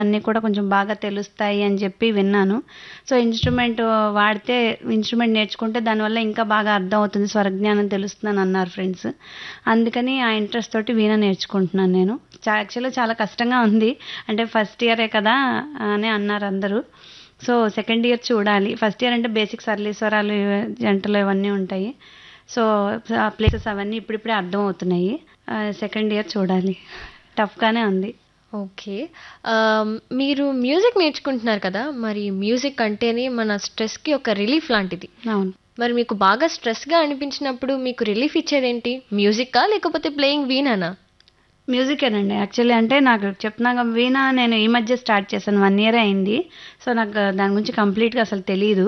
అన్నీ కూడా కొంచెం బాగా తెలుస్తాయి అని చెప్పి విన్నాను సో ఇన్స్ట్రుమెంట్ వాడితే ఇన్స్ట్రుమెంట్ నేర్చుకుంటే దానివల్ల ఇంకా బాగా అర్థం అవుతుంది స్వరజ్ఞానం తెలుస్తుందని అన్నారు ఫ్రెండ్స్ అందుకని ఆ ఇంట్రెస్ట్ తోటి వీణ నేర్చుకుంటున్నాను నేను చా యాక్చువల్గా చాలా కష్టంగా ఉంది అంటే ఫస్ట్ ఇయరే కదా అని అన్నారు అందరూ సో సెకండ్ ఇయర్ చూడాలి ఫస్ట్ ఇయర్ అంటే బేసిక్ సరళీస్వరాలు జంటలు ఇవన్నీ ఉంటాయి సో ఆ ప్లేసెస్ అవన్నీ ఇప్పుడిప్పుడే అర్థం అవుతున్నాయి సెకండ్ ఇయర్ చూడాలి టఫ్గానే ఉంది ఓకే ఆమ్, మీరు మ్యూజిక్ నేర్చుకుంటున్నారు కదా మరి మ్యూజిక్ అంటేనే మన స్ట్రెస్కి ఒక రిలీఫ్ లాంటిది అవును మరి మీకు బాగా స్ట్రెస్గా అనిపించినప్పుడు మీకు రిలీఫ్ ఇచ్చేదేంటి మ్యూజిక్కా లేకపోతే ప్లేయింగ్ వీణానా మ్యూజికేనండి యాక్చువల్లీ అంటే నాకు చెప్తున్నాక వీణ నేను ఈ మధ్య స్టార్ట్ చేశాను వన్ ఇయర్ అయింది సో నాకు దాని గురించి కంప్లీట్గా అసలు తెలియదు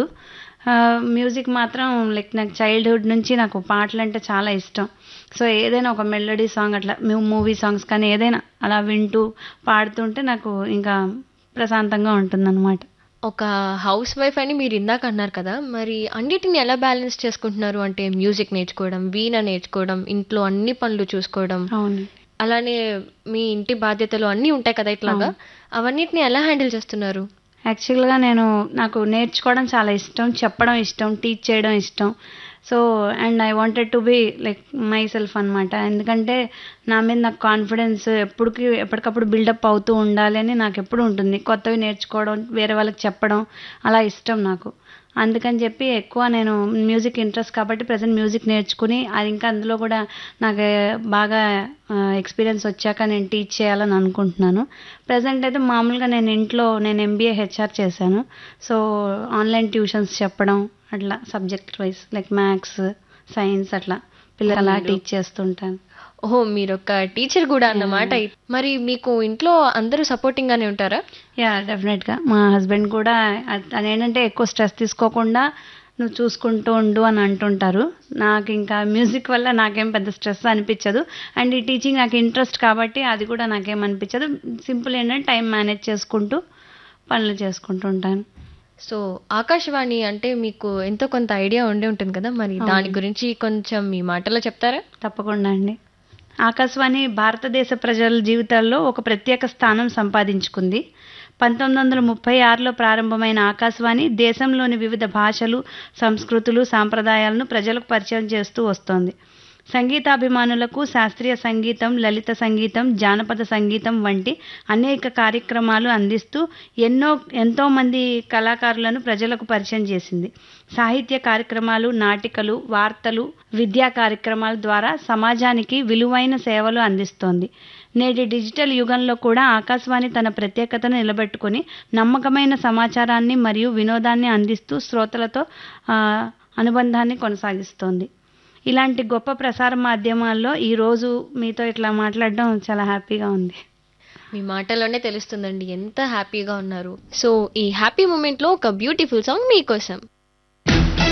మ్యూజిక్ మాత్రం లైక్ నాకు చైల్డ్హుడ్ నుంచి నాకు పాటలు అంటే చాలా ఇష్టం సో ఏదైనా ఒక మెలోడీ సాంగ్ అట్లా మూవీ సాంగ్స్ కానీ ఏదైనా అలా వింటూ పాడుతుంటే నాకు ఇంకా ప్రశాంతంగా ఉంటుందన్నమాట ఒక హౌస్ వైఫ్ అని మీరు ఇందాక అన్నారు కదా మరి అన్నిటిని ఎలా బ్యాలెన్స్ చేసుకుంటున్నారు అంటే మ్యూజిక్ నేర్చుకోవడం వీణ నేర్చుకోవడం ఇంట్లో అన్ని పనులు చూసుకోవడం అవును అలానే మీ ఇంటి బాధ్యతలు అన్నీ ఉంటాయి కదా ఇట్లాగా అవన్నిటిని ఎలా హ్యాండిల్ చేస్తున్నారు యాక్చువల్గా నేను నాకు నేర్చుకోవడం చాలా ఇష్టం చెప్పడం ఇష్టం టీచ్ చేయడం ఇష్టం so and I wanted to be like myself అనమాట ఎందుకంటే నా మీద నాకు కాన్ఫిడెన్స్ ఎప్పటికి ఎప్పటికప్పుడు బిల్డప్ అవుతూ ఉండాలి అని నాకు ఎప్పుడు ఉంటుంది కొత్తవి నేర్చుకోవడం వేరే వాళ్ళకి చెప్పడం అలా ఇష్టం నాకు అందుకని చెప్పి ఎక్కువ నేను మ్యూజిక్ ఇంట్రెస్ట్ కాబట్టి ప్రజెంట్ మ్యూజిక్ నేర్చుకుని అది ఇంకా అందులో కూడా నాకు బాగా ఎక్స్పీరియన్స్ వచ్చాక నేను టీచ్ చేయాలని అనుకుంటున్నాను ప్రజెంట్ అయితే మామూలుగా నేను ఇంట్లో నేను ఎంబీఏ హెచ్ఆర్ చేశాను సో ఆన్లైన్ ట్యూషన్స్ చెప్పడం అట్లా subject wise like maths science అట్లా పిల్లలు అలా టీచ్ చేస్తుంటాను ఓహో మీరు ఒక టీచర్ కూడా అన్నమాట మరి మీకు ఇంట్లో అందరూ సపోర్టింగ్ గానే ఉంటారా యా డెఫినెట్గా మా హస్బెండ్ కూడా అది ఏంటంటే ఎక్కువ స్ట్రెస్ తీసుకోకుండా నువ్వు చూసుకుంటూ ఉండు అని అంటుంటారు నాకు ఇంకా మ్యూజిక్ వల్ల నాకేం పెద్ద స్ట్రెస్ అనిపించదు అండ్ ఈ టీచింగ్ నాకు ఇంట్రెస్ట్ కాబట్టి అది కూడా నాకేం అనిపించదు సింపుల్ ఏంటంటే టైం మేనేజ్ చేసుకుంటూ పనులు చేసుకుంటూ ఉంటాను సో ఆకాశవాణి అంటే మీకు ఎంతో కొంత ఐడియా ఉండే ఉంటుంది కదా మరి దాని గురించి కొంచెం మీ మాటలో చెప్తారా తప్పకుండా అండి ఆకాశవాణి భారతదేశ ప్రజల జీవితాల్లో ఒక ప్రత్యేక స్థానం సంపాదించుకుంది పంతొమ్మిది వందల ముప్పై ఆరులో ప్రారంభమైన ఆకాశవాణి దేశంలోని వివిధ భాషలు సంస్కృతులు సాంప్రదాయాలను ప్రజలకు పరిచయం చేస్తూ వస్తోంది సంగీతాభిమానులకు శాస్త్రీయ సంగీతం లలిత సంగీతం జానపద సంగీతం వంటి అనేక కార్యక్రమాలు అందిస్తూ ఎన్నో ఎంతో మంది కళాకారులను ప్రజలకు పరిచయం చేసింది సాహిత్య కార్యక్రమాలు నాటికలు వార్తలు విద్యా కార్యక్రమాల ద్వారా సమాజానికి విలువైన సేవలు అందిస్తోంది నేటి డిజిటల్ యుగంలో కూడా ఆకాశవాణి తన ప్రత్యేకతను నిలబెట్టుకొని నమ్మకమైన సమాచారాన్ని మరియు వినోదాన్ని అందిస్తూ శ్రోతలతో ఆ, అనుబంధాన్ని కొనసాగిస్తోంది ఇలాంటి గొప్ప ప్రసార మాధ్యమాల్లో ఈరోజు మీతో ఇట్లా మాట్లాడడం చాలా హ్యాపీగా ఉంది మీ మాటలోనే తెలుస్తుందండి ఎంత హ్యాపీగా ఉన్నారు సో ఈ హ్యాపీ మూమెంట్ లో ఒక బ్యూటిఫుల్ సాంగ్ మీకోసం